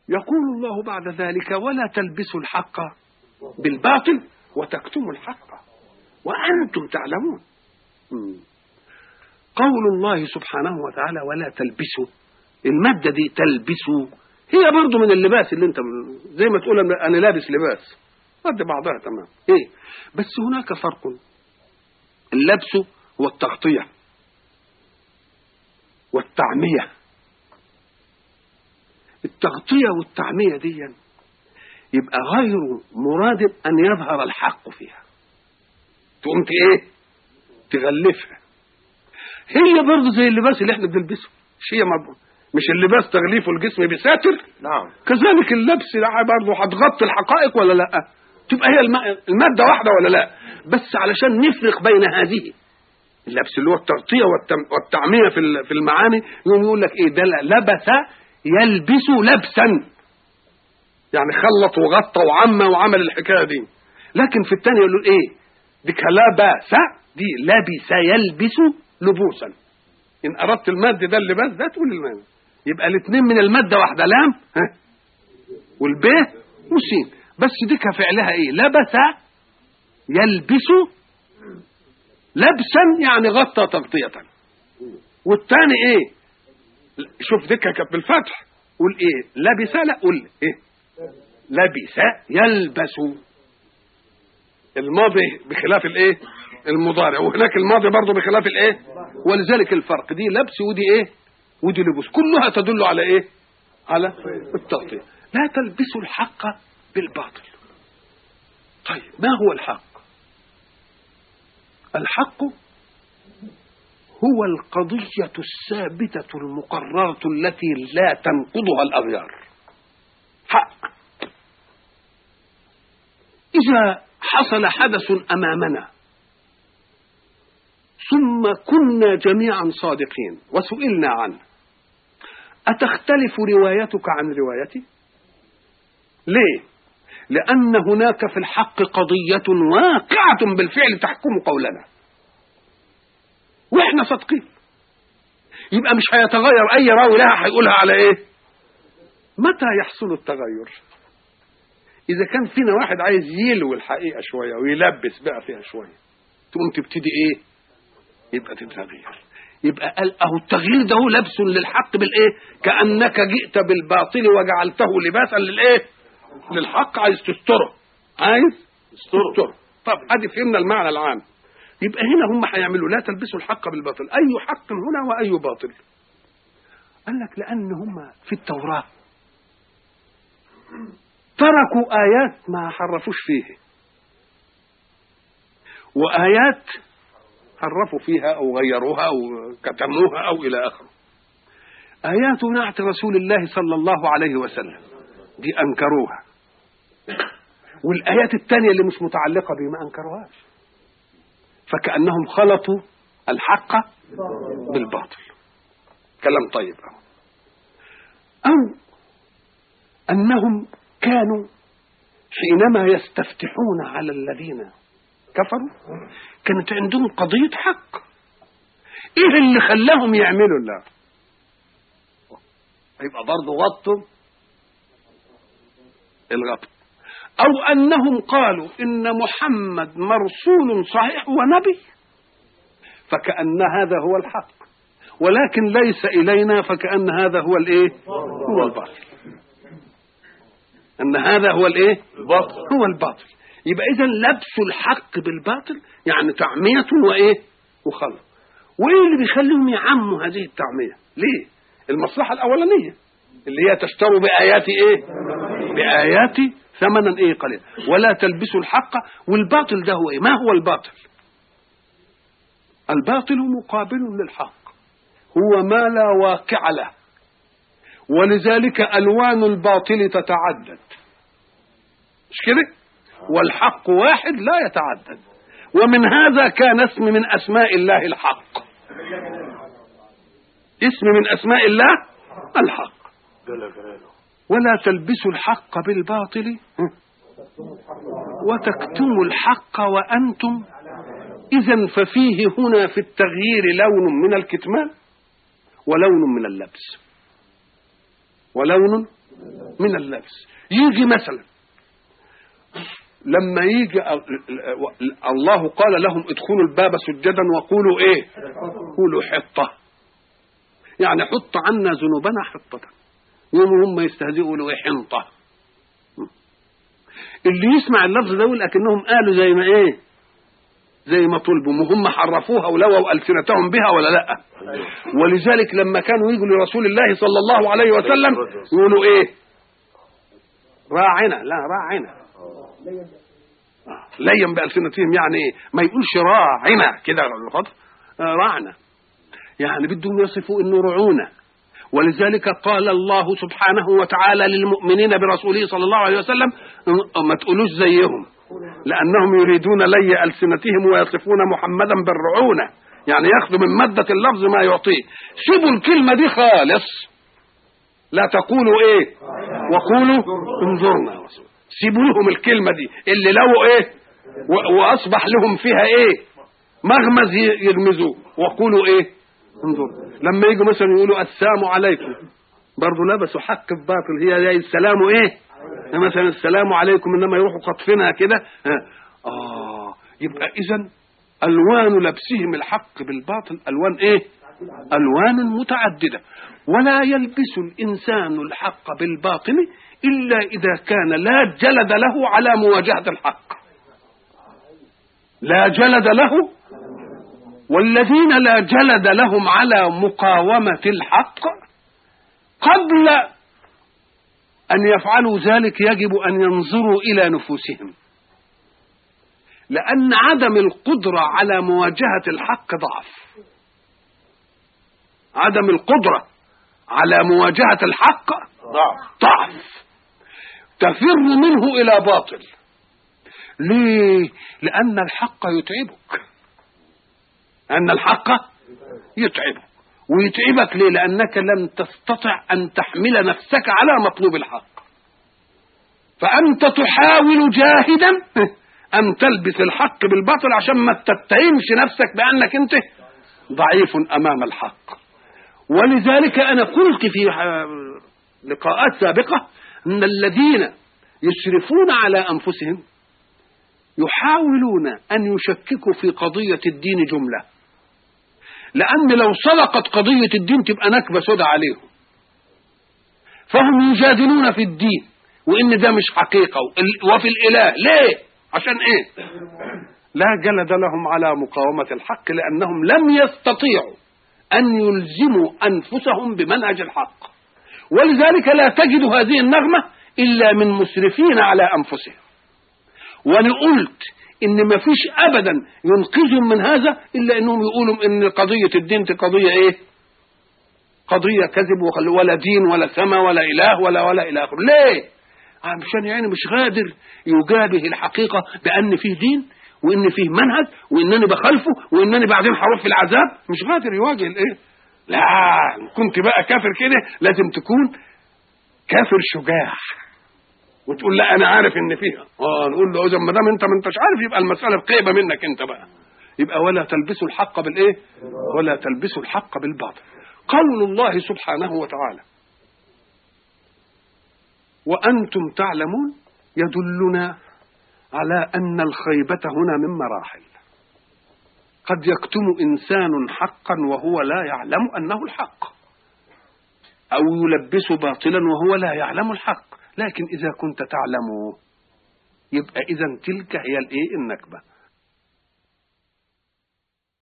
يقول الله بعد ذلك ولا تلبسوا الحق بالباطل وتكتموا الحق وأنتم تعلمون مم. قول الله سبحانه وتعالى ولا تلبسوا المادة دي تلبسوا هي برضو من اللباس اللي انت زي ما تقول أنا- انا لابس لباس قد بعضها تمام ايه بس هناك فرق اللبس والتغطية والتعمية التغطية والتعمية دي يبقى غير مراد أن يظهر الحق فيها تقوم ت- ايه تغلفها هي برضه زي اللباس اللي احنا بنلبسه مش هي مب... مش اللباس تغليفه الجسم بساتر نعم كذلك اللبس ده برضه هتغطي الحقائق ولا لا تبقى هي الم... المادة واحدة ولا لا بس علشان نفرق بين هذه اللبس اللي هو التغطية والتم... والتعمية في ال- في المعاني يقوم يقول لك ايه ده لبس يلبس لبسا يعني خلط وغطى وعمى وعمل الحكايه دي لكن في الثانيه يقول له ايه دي لبس دي لبس يلبس لبوسا ان اردت المد ده اللباس ده تقول المد يبقى الاثنين من الماده واحده لام ها والب والسين بس دي كفعلها ايه لبس يلبس لبسا يعني غطى تغطيه والثاني ايه شوف دكه كانت بالفتح قول ايه لبس لا قول ايه لبس يلبس الماضي بخلاف الايه المضارع وهناك الماضي برضه بخلاف الايه ولذلك الفرق دي لبس ودي ايه ودي لبس كلها تدل على ايه على التغطيه لا تلبسوا الحق بالباطل طيب ما هو الحق الحق هو القضية الثابتة المقررة التي لا تنقضها الأغيار حق إذا حصل حدث أمامنا ثم كنا جميعا صادقين وسئلنا عنه أتختلف روايتك عن روايتي؟ ليه؟ لأن هناك في الحق قضية واقعة بالفعل تحكم قولنا واحنا صادقين يبقى مش هيتغير اي راوي لها هيقولها على ايه متى يحصل التغير اذا كان فينا واحد عايز يلوي الحقيقه شويه ويلبس بقى فيها شويه تقوم تبتدي ايه يبقى تتغير يبقى قال اهو التغيير ده هو لبس للحق بالايه كانك جئت بالباطل وجعلته لباسا للايه للحق عايز تستره عايز تستره طب ادي فهمنا المعنى العام يبقى هنا هم هيعملوا لا تلبسوا الحق بالباطل اي حق هنا واي باطل قال لك لان هم في التوراه تركوا ايات ما حرفوش فيه وايات حرفوا فيها او غيروها او كتموها او الى اخره ايات نعت رسول الله صلى الله عليه وسلم دي انكروها والايات الثانيه اللي مش متعلقه بيه ما انكروهاش فكأنهم خلطوا الحق بالباطل كلام طيب أو, أو أنهم كانوا حينما يستفتحون على الذين كفروا كانت عندهم قضية حق إيه اللي خلاهم يعملوا الله يبقى برضه غطوا الغط أو أنهم قالوا إن محمد مرسول صحيح ونبي فكأن هذا هو الحق ولكن ليس إلينا فكأن هذا هو الإيه؟ هو الباطل أن هذا هو الإيه؟ الباطل هو الباطل يبقى إذا لبس الحق بالباطل يعني تعمية وإيه؟ وخلط وإيه اللي بيخليهم يعموا هذه التعمية؟ ليه؟ المصلحة الأولانية اللي هي تشتروا بآيات إيه؟ بآيات ثمنا ايه قليلا ولا تلبسوا الحق والباطل ده هو ايه ما هو الباطل الباطل مقابل للحق هو ما لا واقع له ولذلك الوان الباطل تتعدد مش كده والحق واحد لا يتعدد ومن هذا كان اسم من اسماء الله الحق اسم من اسماء الله الحق جل جلاله ولا تلبسوا الحق بالباطل وتكتموا الحق وأنتم إذا ففيه هنا في التغيير لون من الكتمان ولون من اللبس ولون من اللبس يجي مثلا لما يجي الله قال لهم ادخلوا الباب سجدا وقولوا ايه قولوا حطه يعني حط عنا ذنوبنا حطه يوم هم يستهزئوا يقولوا ايه حنطه اللي يسمع اللفظ ده يقول اكنهم قالوا زي ما ايه زي ما طلبوا وهم حرفوها ولووا السنتهم بها ولا لا ولذلك لما كانوا يجوا لرسول الله صلى الله عليه وسلم يقولوا ايه راعنا لا راعنا لين بألسنتهم يعني ايه ما يقولش راعنا كده راعنا يعني بدهم يصفوا انه رعونه ولذلك قال الله سبحانه وتعالى للمؤمنين برسوله صلى الله عليه وسلم ما تقولوش زيهم لأنهم يريدون لي ألسنتهم ويصفون محمدا بالرعونة يعني ياخذوا من مادة اللفظ ما يعطيه سيبوا الكلمة دي خالص لا تقولوا ايه وقولوا انظرنا سيبوا لهم الكلمة دي اللي لو ايه واصبح لهم فيها ايه مغمز يرمزوه وقولوا ايه انظر لما يجوا مثلا يقولوا السلام عليكم برضه لبسوا حق الباطل هي زي السلام ايه مثلا السلام عليكم انما يروحوا قطفينها كده اه يبقى اذا الوان لبسهم الحق بالباطل الوان ايه الوان متعدده ولا يلبس الانسان الحق بالباطل الا اذا كان لا جلد له على مواجهه الحق لا جلد له والذين لا جلد لهم على مقاومة الحق قبل أن يفعلوا ذلك يجب أن ينظروا إلى نفوسهم لأن عدم القدرة على مواجهة الحق ضعف عدم القدرة على مواجهة الحق ضعف ضعف تفر منه إلى باطل ليه؟ لأن الحق يتعبك أن الحق يتعبك ويتعبك ليه لأنك لن تستطع أن تحمل نفسك على مطلوب الحق فأنت تحاول جاهدا أن تلبس الحق بالباطل عشان ما تتهمش نفسك بأنك أنت ضعيف أمام الحق ولذلك أنا قلت في لقاءات سابقة أن الذين يشرفون على أنفسهم يحاولون أن يشككوا في قضية الدين جملة لأن لو صدقت قضية الدين تبقى نكبة سودة عليهم فهم يجادلون في الدين وإن ده مش حقيقة وفي الإله ليه عشان إيه لا جلد لهم على مقاومة الحق لأنهم لم يستطيعوا أن يلزموا أنفسهم بمنهج الحق ولذلك لا تجد هذه النغمة إلا من مسرفين على أنفسهم وأنا قلت ان ما فيش ابدا ينقذهم من هذا الا انهم يقولوا ان قضيه الدين دي قضيه ايه قضيه كذب ولا دين ولا سما ولا اله ولا ولا الى اخره ليه عشان يعني مش قادر يجابه الحقيقه بان فيه دين وان فيه منهج وانني بخالفه وانني بعدين هروح في العذاب مش قادر يواجه الايه لا كنت بقى كافر كده لازم تكون كافر شجاع وتقول لا انا عارف ان فيها اه نقول له اذا ما دام انت ما انتش عارف يبقى المساله بقيمه منك انت بقى يبقى ولا تلبسوا الحق بالايه ولا تلبسوا الحق بالباطل قول الله سبحانه وتعالى وانتم تعلمون يدلنا على ان الخيبه هنا من مراحل قد يكتم انسان حقا وهو لا يعلم انه الحق او يلبس باطلا وهو لا يعلم الحق لكن إذا كنت تعلم يبقى إذا تلك هي الإيه النكبة